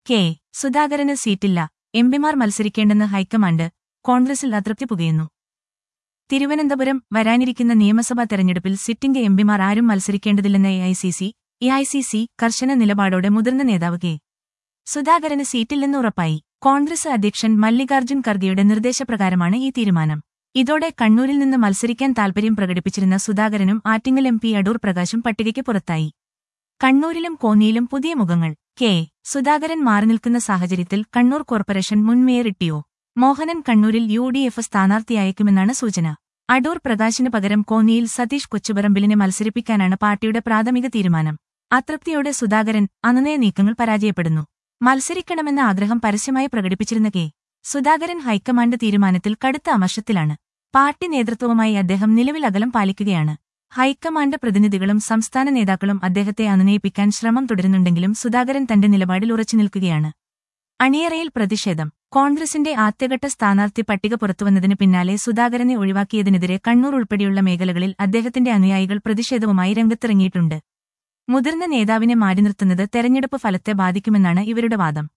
K സുധാകരന് സീറ്റില്ല എംപിമാർ മത്സരിക്കേണ്ടെന്ന് high command കോൺഗ്രസിൽ അതൃപ്തി പുകയുന്നു തിരുവനന്തപുരം വരാനിരിക്കുന്ന നിയമസഭാ തെരഞ്ഞെടുപ്പിൽ സിറ്റിംഗ് എംപിമാർ ആരും മത്സരിക്കേണ്ടതില്ലെന്ന A I C C A I C C കർശന നിലപാടോടെ മുതിർന്ന നേതാവ് കെ സുധാകരന് സീറ്റില്ലെന്ന് ഉറപ്പായി കോൺഗ്രസ് അധ്യക്ഷൻ മല്ലികാർജ്ജുൻ ഖർഗെയുടെ നിർദ്ദേശപ്രകാരമാണ് ഈ തീരുമാനം ഇതോടെ കണ്ണൂരിൽ നിന്ന് മത്സരിക്കാൻ താൽപര്യം പ്രകടിപ്പിച്ചിരുന്ന സുധാകരനും ആറ്റിങ്ങൽ എം പി അടൂർ പ്രകാശും പട്ടികയ്ക്ക് പുറത്തായി കണ്ണൂരിലും കോന്നിയിലും പുതിയ മുഖങ്ങൾ കെ സുധാകരൻ മാറി നിൽക്കുന്ന സാഹചര്യത്തിൽ കണ്ണൂർ കോർപ്പറേഷൻ മുൻ മേയർ ഇട്ടിയോ മോഹനൻ കണ്ണൂരിൽ യു ഡി എഫ് സ്ഥാനാർത്ഥിയായേക്കുമെന്നാണ് സൂചന അടൂർ പ്രകാശിന് പകരം കോന്നിയിൽ സതീഷ് കൊച്ചുപറമ്പിലിനെ മത്സരിപ്പിക്കാനാണ് പാർട്ടിയുടെ പ്രാഥമിക തീരുമാനം അതൃപ്തിയോടെ സുധാകരൻ അനുനയ നീക്കങ്ങൾ പരാജയപ്പെടുന്നു മത്സരിക്കണമെന്ന ആഗ്രഹം പരസ്യമായി പ്രകടിപ്പിച്ചിരുന്ന കെ സുധാകരൻ ഹൈക്കമാൻഡ് തീരുമാനത്തിൽ കടുത്ത അമർഷത്തിലാണ് പാർട്ടി നേതൃത്വവുമായി അദ്ദേഹം നിലവിൽ അകലം പാലിക്കുകയാണ് ഹൈക്കമാൻഡ് പ്രതിനിധികളും സംസ്ഥാന നേതാക്കളും അദ്ദേഹത്തെ അനുനയിപ്പിക്കാൻ ശ്രമം തുടരുന്നുണ്ടെങ്കിലും സുധാകരൻ തന്റെ നിലപാടിൽ ഉറച്ചു നിൽക്കുകയാണ് അണിയറയിൽ പ്രതിഷേധം കോൺഗ്രസിന്റെ ആദ്യഘട്ട സ്ഥാനാർത്ഥി പട്ടിക പുറത്തുവന്നതിന് പിന്നാലെ സുധാകരനെ ഒഴിവാക്കിയതിനെതിരെ കണ്ണൂർ ഉൾപ്പെടെയുള്ള മേഖലകളിൽ അദ്ദേഹത്തിന്റെ അനുയായികൾ പ്രതിഷേധവുമായി രംഗത്തിറങ്ങിയിട്ടുണ്ട് മുതിർന്ന നേതാവിനെ മാറ്റി നിർത്തുന്നത് തെരഞ്ഞെടുപ്പ് ഫലത്തെ ബാധിക്കുമെന്നാണ് ഇവരുടെ വാദം